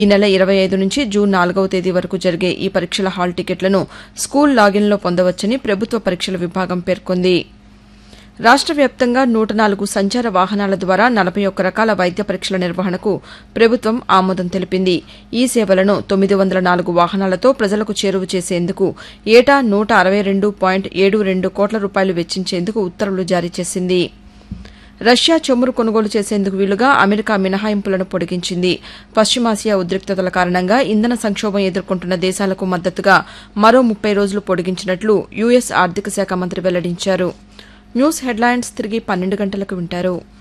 ఈ నెల ఇరవై ఐదు నుంచి జూన్ నాలుగవ తేదీ వరకు జరిగే ఈ పరీక్షల హాల్ టికెట్లను స్కూల్ లాగిన్లో పొందవచ్చని ప్రభుత్వ పరీక్షల విభాగం పేర్కొంది రాష్ట్ర వ్యాప్తంగా నూట నాలుగు సంచార వాహనాల ద్వారా నలభై ఒక్క రకాల వైద్య పరీక్షల నిర్వహణకు ప్రభుత్వం ఆమోదం తెలిపింది ఈ సేవలను తొమ్మిది వందల నాలుగు వాహనాలతో ప్రజలకు చేరువ చేసేందుకు ఏటా నూట అరవై రెండు పాయింట్ ఏడు రెండు కోట్ల రూపాయలు వెచ్చించేందుకు ఉత్తర్వులు జారీ చేసింది రష్యా చమురు కొనుగోలు చేసేందుకు వీలుగా అమెరికా మినహాయింపులను పొడిగించింది పశ్చిమాసియా ఉద్రిక్తతల కారణంగా ఇంధన సంక్షోభం ఎదుర్కొంటున్న దేశాలకు మద్దతుగా మరో ముప్పై రోజులు పొడిగించినట్లు యుఎస్ ఆర్థిక శాఖ మంత్రి వెల్లడించారు న్యూస్ హెడ్లైన్స్ తిరిగి పన్నెండు గంటలకు వింటారు